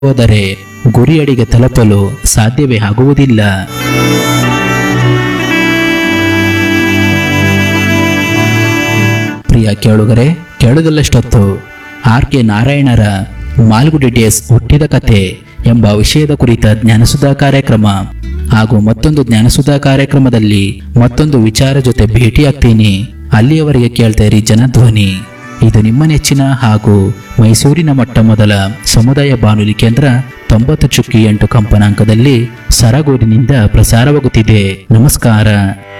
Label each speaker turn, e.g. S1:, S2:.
S1: ಹೋದರೆ ಗುರಿಯಡಿಗೆ ತಲುಪಲು ಸಾಧ್ಯವೇ ಆಗುವುದಿಲ್ಲ ಪ್ರಿಯ ಕೇಳುಗರೆ ಕೇಳುವುದಲ್ಲಷ್ಟೊತ್ತು ಆರ್ ಕೆ ನಾರಾಯಣರ ಮಾಲ್ಗುಡಿ ಡೇಸ್ ಹುಟ್ಟಿದ ಕತೆ ಎಂಬ ವಿಷಯದ ಕುರಿತ ಜ್ಞಾನಸುಧಾ ಕಾರ್ಯಕ್ರಮ ಹಾಗೂ ಮತ್ತೊಂದು ಜ್ಞಾನಸುಧಾ ಕಾರ್ಯಕ್ರಮದಲ್ಲಿ ಮತ್ತೊಂದು ವಿಚಾರ ಜೊತೆ ಭೇಟಿಯಾಗ್ತೀನಿ ಅಲ್ಲಿಯವರೆಗೆ ಕೇಳ್ತಾ ಇರಿ ಜನಧ್ವನಿ ಇದು ನಿಮ್ಮ ನೆಚ್ಚಿನ ಹಾಗೂ ಮೈಸೂರಿನ ಮೊಟ್ಟ ಮೊದಲ ಸಮುದಾಯ ಬಾನುಲಿ ಕೇಂದ್ರ ತೊಂಬತ್ತು ಚುಕ್ಕಿ ಎಂಟು ಕಂಪನಾಂಕದಲ್ಲಿ ಸರಗೂರಿನಿಂದ ಪ್ರಸಾರವಾಗುತ್ತಿದೆ ನಮಸ್ಕಾರ